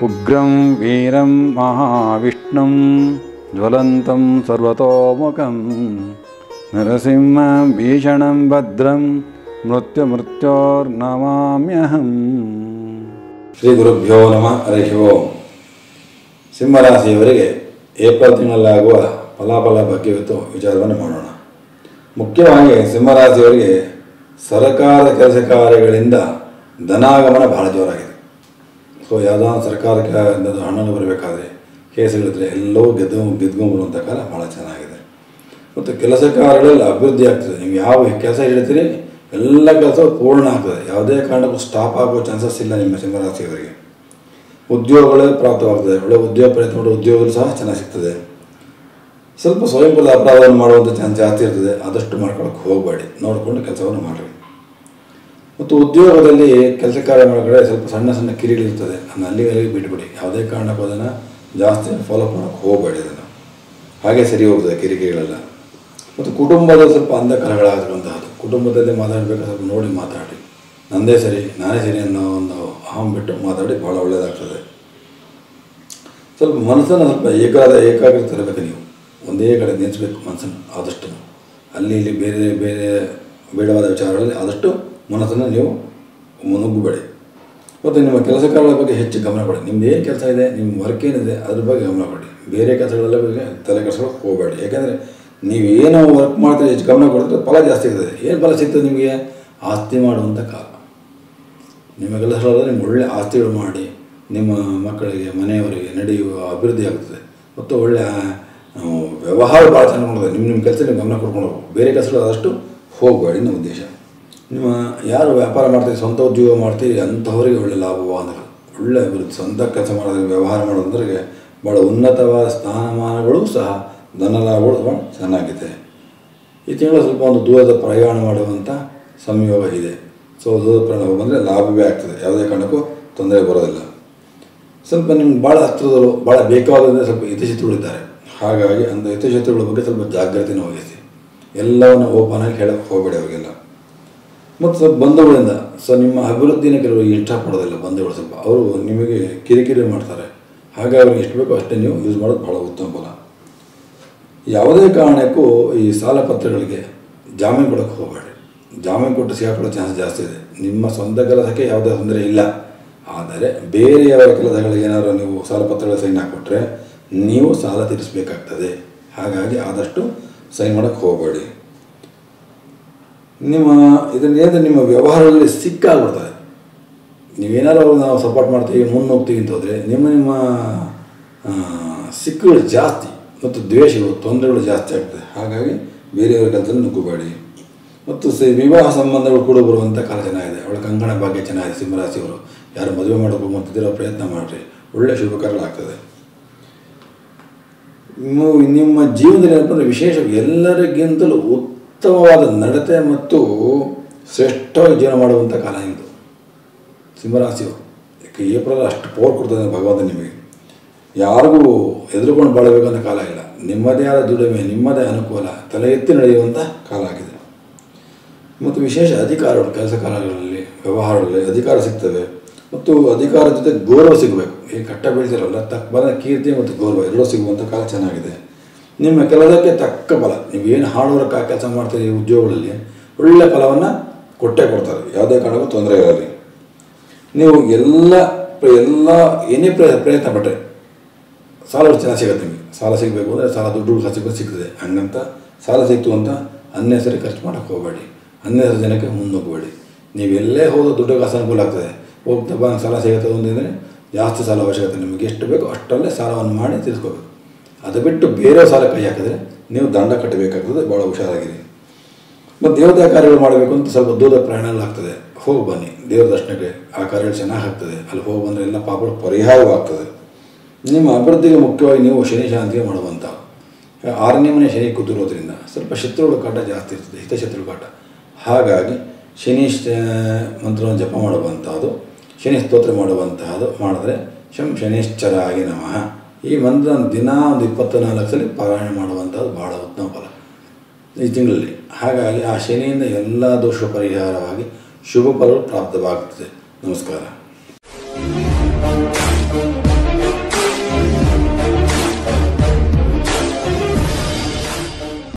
ಉಗ್ರಂ ವೀರಂ ಮಹಾವಿಷ್ಣುಂ ಜ್ವಲಂತಂ ಸರ್ವತೋಮುಖಂ ನರಸಿಂಹಂ ಭೀಷಣಂ ಭದ್ರಂ ಮೃತ್ಯುಮೃತ್ಯೋರ್ನಮಾಮ್ಯಹಂ ಶ್ರೀ ಗುರುಭ್ಯೋ ನಮಃ ಹರಿ ಓಂ ಸಿಂಹರಾಶಿಯವರಿಗೆ ಏಪ್ರಿಲ್ ತಿಂಗಳಲ್ಲಾಗುವ ಫಲಾಫಲ ಬಗ್ಗೆ ಇವತ್ತು ವಿಚಾರವನ್ನು ಮಾಡೋಣ ಮುಖ್ಯವಾಗಿ ಸಿಂಹರಾಶಿಯವರಿಗೆ ಸರ್ಕಾರದ ಕೆಲಸ ಕಾರ್ಯಗಳಿಂದ ಧನಾಗಮನ ಬಹಳ ಜೋರಾಗಿದೆ ಸೊ ಯಾವುದಾದ್ರು ಸರ್ಕಾರಕ್ಕೆ ಒಂದು ಹಣಗಳು ಬರಬೇಕಾದ್ರೆ ಕೇಸುಗಳಿದ್ರೆ ಎಲ್ಲವೂ ಗೆದ್ದು ಗೆದ್ಕೊಂಡ್ಬರುವಂಥ ಕಾಲ ಭಾಳ ಚೆನ್ನಾಗಿದೆ ಮತ್ತು ಕೆಲಸ ಕಾರ್ಯಗಳಲ್ಲಿ ಅಭಿವೃದ್ಧಿ ಆಗ್ತದೆ ನೀವು ಯಾವ ಕೆಲಸ ಹೇಳ್ತೀರಿ ಎಲ್ಲ ಕೆಲಸವು ಪೂರ್ಣ ಆಗ್ತದೆ ಯಾವುದೇ ಕಾರಣಕ್ಕೂ ಸ್ಟಾಪ್ ಆಗೋ ಚಾನ್ಸಸ್ ಇಲ್ಲ ನಿಮ್ಮ ಸಿಂಹರಾಶಿಯವರಿಗೆ ಉದ್ಯೋಗಗಳೇ ಪ್ರಾಪ್ತವಾಗ್ತದೆ ಒಳ್ಳೆ ಉದ್ಯೋಗ ಪ್ರಯತ್ನ ಮಾಡೋ ಉದ್ಯೋಗಗಳು ಸಹ ಚೆನ್ನಾಗಿ ಸಿಗ್ತದೆ ಸ್ವಲ್ಪ ಸ್ವಯಂಕೃತ ಅಪರಾಧವನ್ನು ಮಾಡುವಂಥ ಚಾನ್ಸ್ ಜಾಸ್ತಿ ಇರ್ತದೆ ಆದಷ್ಟು ಮಾಡ್ಕೊಳಕ್ಕೆ ಹೋಗಬೇಡಿ ನೋಡಿಕೊಂಡು ಕೆಲಸವನ್ನು ಮಾಡಿರಿ ಮತ್ತು ಉದ್ಯೋಗದಲ್ಲಿ ಕೆಲಸ ಕಾರ್ಯ ಮಾಡೋ ಕಡೆ ಸ್ವಲ್ಪ ಸಣ್ಣ ಸಣ್ಣ ಕಿರಿಗಳಿರ್ತದೆ ಅದನ್ನ ಅಲ್ಲಿ ಅಲ್ಲಿಗೆ ಬಿಟ್ಬಿಡಿ ಯಾವುದೇ ಕಾರಣಕ್ಕೂ ಅದನ್ನು ಜಾಸ್ತಿ ಫಾಲೋ ಮಾಡೋಕ್ಕೆ ಹೋಗಬೇಡಿ ಅದನ್ನು ಹಾಗೆ ಸರಿ ಹೋಗ್ತದೆ ಕಿರಿಕಿರಿಗಳೆಲ್ಲ ಮತ್ತು ಕುಟುಂಬದ ಸ್ವಲ್ಪ ಅಂಧಕರಗಳಾಗಿರುವಂತಹದ್ದು ಕುಟುಂಬದಲ್ಲಿ ಮಾತಾಡಬೇಕಾದ್ರೆ ಸ್ವಲ್ಪ ನೋಡಿ ಮಾತಾಡಿ ನಂದೇ ಸರಿ ನಾನೇ ಸರಿ ಅನ್ನೋ ಒಂದು ಅಹಂ ಬಿಟ್ಟು ಮಾತಾಡಿ ಭಾಳ ಒಳ್ಳೆಯದಾಗ್ತದೆ ಸ್ವಲ್ಪ ಮನಸ್ಸನ್ನು ಸ್ವಲ್ಪ ಏಕಾದ ಏಕಾಗ್ರತೆ ಇರಬೇಕು ನೀವು ಒಂದೇ ಕಡೆ ನಿಲ್ಲಿಸ್ಬೇಕು ಮನಸ್ಸನ್ನು ಆದಷ್ಟು ಅಲ್ಲಿ ಇಲ್ಲಿ ಬೇರೆ ಬೇರೆ ಬೇಡವಾದ ವಿಚಾರಗಳಲ್ಲಿ ಆದಷ್ಟು ಮನಸ್ಸನ್ನು ನೀವು ನುಗ್ಗಬೇಡಿ ಮತ್ತು ನಿಮ್ಮ ಕೆಲಸ ಕಾರ್ಯಗಳ ಬಗ್ಗೆ ಹೆಚ್ಚು ಗಮನ ಕೊಡಿ ನಿಮ್ದು ಏನು ಕೆಲಸ ಇದೆ ನಿಮ್ಮ ವರ್ಕ್ ಏನಿದೆ ಅದ್ರ ಬಗ್ಗೆ ಗಮನ ಕೊಡಿ ಬೇರೆ ಕೆಲಸಗಳೆಲ್ಲ ಬಗ್ಗೆ ತಲೆ ಕೆಡಿಸ್ಕೊಳ್ಳೋಕೆ ಹೋಗಬೇಡಿ ಯಾಕೆಂದರೆ ನೀವು ಏನು ವರ್ಕ್ ಮಾಡ್ತೀರಿ ಹೆಚ್ಚು ಗಮನ ಕೊಡಿದ್ರೆ ಫಲ ಜಾಸ್ತಿ ಇರ್ತದೆ ಏನು ಫಲ ಸಿಗ್ತದೆ ನಿಮಗೆ ಆಸ್ತಿ ಮಾಡುವಂಥ ಕಾಲ ನಿಮ್ಮ ಕೆಲಸಗಳಲ್ಲಿ ನಿಮ್ಮ ಒಳ್ಳೆ ಆಸ್ತಿಗಳು ಮಾಡಿ ನಿಮ್ಮ ಮಕ್ಕಳಿಗೆ ಮನೆಯವರಿಗೆ ನಡೆಯುವ ಅಭಿವೃದ್ಧಿ ಆಗ್ತದೆ ಮತ್ತು ಒಳ್ಳೆಯ ಆ, ವ್ಯವಹಾರ ಭಾಳ ಚೆನ್ನಾಗಿ ಮಾಡ್ತದೆ ನಿಮ್ಮ ನಿಮ್ಮ ಕೆಲಸ ನೀವು ಗಮನ ಕೊಡ್ಕೊಂಡು ಹೋಗ್ಬೇಕು ಬೇರೆ ಕೆಲಸಗಳು ಆದಷ್ಟು ಹೋಗಬೇಡಿ ನಮ್ಮ ಉದ್ದೇಶ ನಿಮ್ಮ ಯಾರು ವ್ಯಾಪಾರ ಮಾಡ್ತೀರಿ ಸ್ವಂತ ಉದ್ಯೋಗ ಮಾಡ್ತೀರಿ ಅಂಥವರಿಗೆ ಒಳ್ಳೆ ಲಾಭವಾದಗಳು ಒಳ್ಳೆ ಅಭಿವೃದ್ಧಿ ಸ್ವಂತ ಕೆಲಸ ಮಾಡೋದು ವ್ಯವಹಾರ ಮಾಡೋದಂದ್ರೆ ಭಾಳ ಉನ್ನತವಾದ ಸ್ಥಾನಮಾನಗಳು ಸಹ ಧನ ಲಾಭಗಳು ಭಾಳ ಚೆನ್ನಾಗಿದೆ ಈ ತಿಂಗಳು ಸ್ವಲ್ಪ ಒಂದು ದೂರದ ಪ್ರಯಾಣ ಮಾಡುವಂಥ ಸಂಯೋಗ ಇದೆ ಸೊ ದೂರದ ಪ್ರಯಾಣ ಬಂದರೆ ಲಾಭವೇ ಆಗ್ತದೆ ಯಾವುದೇ ಕಾರಣಕ್ಕೂ ತೊಂದರೆ ಬರೋದಿಲ್ಲ ಸ್ವಲ್ಪ ನಿಮ್ಗೆ ಭಾಳ ಹತ್ತಿರದವರು ಭಾಳ ಬೇಕಾದಂದರೆ ಸ್ವಲ್ಪ ಹಿತಶತ್ರುಗಳಿದ್ದಾರೆ ಹಾಗಾಗಿ ಅಂಥ ಹಿತಶತ್ರುಗಳ ಬಗ್ಗೆ ಸ್ವಲ್ಪ ಜಾಗ್ರತೆನ ವಹಿಸಿ ಎಲ್ಲವನ್ನು ಓಪನ್ ಆಗಿ ಹೇಳಕ್ಕೆ ಹೋಗಬೇಡಿ ಅವರಿಗೆಲ್ಲ ಮತ್ತು ಸ್ವಲ್ಪ ಬಂಧುಗಳಿಂದ ಸೊ ನಿಮ್ಮ ಅಭಿವೃದ್ಧಿನ ಕೆಲವರು ಇಷ್ಟಪಡೋದಿಲ್ಲ ಬಂಧುಗಳು ಸ್ವಲ್ಪ ಅವರು ನಿಮಗೆ ಕಿರಿಕಿರಿ ಮಾಡ್ತಾರೆ ಹಾಗಾಗಿ ಅವ್ರಿಗೆ ಎಷ್ಟು ಬೇಕೋ ಅಷ್ಟೇ ನೀವು ಯೂಸ್ ಮಾಡೋದು ಭಾಳ ಉತ್ತಮ ಫಲ ಯಾವುದೇ ಕಾರಣಕ್ಕೂ ಈ ಸಾಲ ಪತ್ರಗಳಿಗೆ ಜಾಮೀನು ಕೊಡೋಕ್ಕೆ ಹೋಗಬೇಡಿ ಜಾಮೀನು ಕೊಟ್ಟು ಸಿಗಾಕೊಳ್ಳೋ ಚಾನ್ಸ್ ಜಾಸ್ತಿ ಇದೆ ನಿಮ್ಮ ಸ್ವಂತ ಕೆಲಸಕ್ಕೆ ಯಾವುದೇ ತೊಂದರೆ ಇಲ್ಲ ಆದರೆ ಬೇರೆಯವರ ಕೆಲಸಗಳಿಗೆ ಏನಾದರೂ ನೀವು ಸಾಲ ಪತ್ರಗಳ ಸೈನ್ ಹಾಕ್ಕೊಟ್ರೆ ನೀವು ಸಾಲ ತೀರಿಸಬೇಕಾಗ್ತದೆ ಹಾಗಾಗಿ ಆದಷ್ಟು ಸೈನ್ ಮಾಡೋಕ್ಕೆ ಹೋಗಬೇಡಿ ನಿಮ್ಮ ಇದರಿಂದ ನಿಮ್ಮ ವ್ಯವಹಾರದಲ್ಲಿ ಸಿಕ್ಕಾಗ್ಬಿಡ್ತದೆ ನೀವೇನಾದ್ರು ನಾವು ಸಪೋರ್ಟ್ ಮಾಡ್ತೀವಿ ಮುನ್ನೋಗ್ತೀವಿ ಅಂತ ಹೋದರೆ ನಿಮ್ಮ ನಿಮ್ಮ ಆ, ಸಿಕ್ಕುಗಳು ಜಾಸ್ತಿ ಮತ್ತು ದ್ವೇಷಗಳು ತೊಂದರೆಗಳು ಜಾಸ್ತಿ ಆಗ್ತದೆ ಹಾಗಾಗಿ ಬೇರೆಯವರ ಕೆಲಸದಲ್ಲಿ ನುಗ್ಗಬೇಡಿ ಮತ್ತು ಸ ವಿವಾಹ ಸಂಬಂಧಗಳು ಕೂಡ ಬರುವಂಥ ಕಾಲ ಚೆನ್ನಾಗಿದೆ ಅವಳ ಕಂಕಣ ಭಾಗ್ಯ ಚೆನ್ನಾಗಿದೆ ಸಿಂಹರಾಶಿಯವರು ಯಾರು ಮದುವೆ ಮಾಡೋಕೆ ಹೋಗ್ತಿದ್ದೀರೋ ಪ್ರಯತ್ನ ಮಾಡಿರಿ ಒಳ್ಳೆಯ ಶುಭಕರಗಳಾಗ್ತದೆ ನೀವು ನಿಮ್ಮ ಜೀವನದಲ್ಲಿ ಏನಪ್ಪ ಅಂದರೆ ವಿಶೇಷ ಎಲ್ಲರಿಗಿಂತಲೂ ಉತ್ತಮವಾದ ನಡತೆ ಮತ್ತು ಶ್ರೇಷ್ಠವಾಗಿ ಜೀವನ ಮಾಡುವಂಥ ಕಾಲ ಇದು ಸಿಂಹರಾಶಿಯವರು ಯಾಕೆ ಏಪ್ರಿಲ್ ಅಷ್ಟು ಪವರ್ ಕೊಡ್ತದೆ ಭಗವಂತ ನಿಮಗೆ ಯಾರಿಗೂ ಎದುರುಕೊಂಡು ಬಾಳಬೇಕಂತ ಕಾಲ ಇಲ್ಲ ನಿಮ್ಮದೇ ಆದ ದುಡಿಮೆ ನಿಮ್ಮದೇ ಅನುಕೂಲ ತಲೆ ಎತ್ತಿ ನಡೆಯುವಂಥ ಕಾಲ ಆಗಿದೆ ಮತ್ತು ವಿಶೇಷ ಅಧಿಕಾರಗಳು ಕೆಲಸ ಕಾರ್ಯಗಳಲ್ಲಿ ವ್ಯವಹಾರಗಳಲ್ಲಿ ಅಧಿಕಾರ ಸಿಗ್ತವೆ ಮತ್ತು ಅಧಿಕಾರ ಜೊತೆ ಗೌರವ ಸಿಗಬೇಕು ಈ ಕಟ್ಟ ಬೆಳೆದಿರಲ್ಲ ತಕ್ಕ ಬಲ ಕೀರ್ತಿ ಮತ್ತು ಗೌರವ ಎರಡೂ ಸಿಗುವಂಥ ಕಾಲ ಚೆನ್ನಾಗಿದೆ ನಿಮ್ಮ ಕೆಲಸಕ್ಕೆ ತಕ್ಕ ಫಲ ನೀವು ಏನು ಹಾರ್ಡ್ ಕೆಲಸ ಮಾಡ್ತೀರಿ ಈ ಉದ್ಯೋಗಗಳಲ್ಲಿ ಒಳ್ಳೆಯ ಫಲವನ್ನು ಕೊಟ್ಟೇ ಕೊಡ್ತಾರೆ ಯಾವುದೇ ಕಾರಣಕ್ಕೂ ತೊಂದರೆ ಇರಲಿ ನೀವು ಎಲ್ಲ ಎಲ್ಲ ಏನೇ ಪ್ರಯ ಪ್ರಯತ್ನ ಪಟ್ಟರೆ ಸಾಲ ಚೆನ್ನಾಗಿ ಸಿಗುತ್ತೆ ನಿಮಗೆ ಸಾಲ ಸಿಗಬೇಕು ಅಂದರೆ ಸಾಲ ದುಡ್ಡು ಖರ್ಚು ಸಿಗ್ತದೆ ಹಂಗಂತ ಸಾಲ ಸಿಕ್ತು ಅಂತ ಅನ್ನೆಸರಿ ಖರ್ಚು ಮಾಡೋಕ್ಕೆ ಹೋಗಬೇಡಿ ಅನ್ನೆಸರಿ ಜನಕ್ಕೆ ಮುಂದೋಗಬೇಡಿ ನೀವು ಎಲ್ಲೇ ಹೋದ ದುಡ್ಡು ಕಾಸು ಅನುಕೂಲ ಆಗ್ತದೆ ಹೋಗ್ತಾ ಬಾ ಸಾಲ ಸಿಗುತ್ತೆ ಒಂದಿದ್ರೆ ಜಾಸ್ತಿ ಸಾಲ ಅವಶ್ಯಕತೆ ನಿಮಗೆ ಎಷ್ಟು ಬೇಕೋ ಅಷ್ಟರಲ್ಲೇ ಸಾಲವನ್ನು ಮಾಡಿ ತೀರಿಸ್ಕೋಬೇಕು ಅದು ಬಿಟ್ಟು ಬೇರೆ ಸಾಲ ಕೈ ಹಾಕಿದ್ರೆ ನೀವು ದಂಡ ಕಟ್ಟಬೇಕಾಗ್ತದೆ ಭಾಳ ಹುಷಾರಾಗಿರಿ ಮತ್ತು ದೇವತಾ ಕಾರ್ಯಗಳು ಮಾಡಬೇಕು ಅಂತ ಸ್ವಲ್ಪ ದೂರ ಪ್ರಯಾಣಗಳಾಗ್ತದೆ ಹೋಗಿ ಬನ್ನಿ ದೇವ್ರ ದರ್ಶನಕ್ಕೆ ಆ ಕಾರ್ಯಗಳು ಚೆನ್ನಾಗಿ ಆಗ್ತದೆ ಅಲ್ಲಿ ಹೋಗಿ ಬಂದರೆ ಎಲ್ಲ ಪಾಪಗಳು ಪರಿಹಾರವಾಗ್ತದೆ ನಿಮ್ಮ ಅಭಿವೃದ್ಧಿಗೆ ಮುಖ್ಯವಾಗಿ ನೀವು ಶನಿ ಶಾಂತಿಗೆ ಮಾಡುವಂಥ ಆರನೇ ಮನೆ ಶನಿ ಕೂತಿರೋದ್ರಿಂದ ಸ್ವಲ್ಪ ಶತ್ರುಗಳ ಕಾಟ ಜಾಸ್ತಿ ಇರ್ತದೆ ಹಿತಶತ್ರು ಕಾಟ ಹಾಗಾಗಿ ಶನಿ ಶ- ಮಂತ್ರವನ್ನು ಜಪ ಮಾಡುವಂಥದ್ದು ಶನಿ ಸ್ತೋತ್ರ ಮಾಡುವಂತಹದ್ದು ಮಾಡಿದ್ರೆ ಶಂ ಶನಿಶ್ಚರ ಆಗಿ ನಮಃ ಈ ಮಂತ್ರ ದಿನ ಒಂದು ಇಪ್ಪತ್ತು ನಾಲ್ಕು ಸಲ ಪಾರಾಯಣ ಮಾಡುವಂಥದ್ದು ಭಾಳ ಉತ್ತಮ ಫಲ ಈ ತಿಂಗಳಲ್ಲಿ ಹಾಗಾಗಿ ಆ ಶನಿಯಿಂದ ಎಲ್ಲ ದೋಷ ಪರಿಹಾರವಾಗಿ ಶುಭ ಫಲಗಳು ಪ್ರಾಪ್ತವಾಗುತ್ತದೆ ನಮಸ್ಕಾರ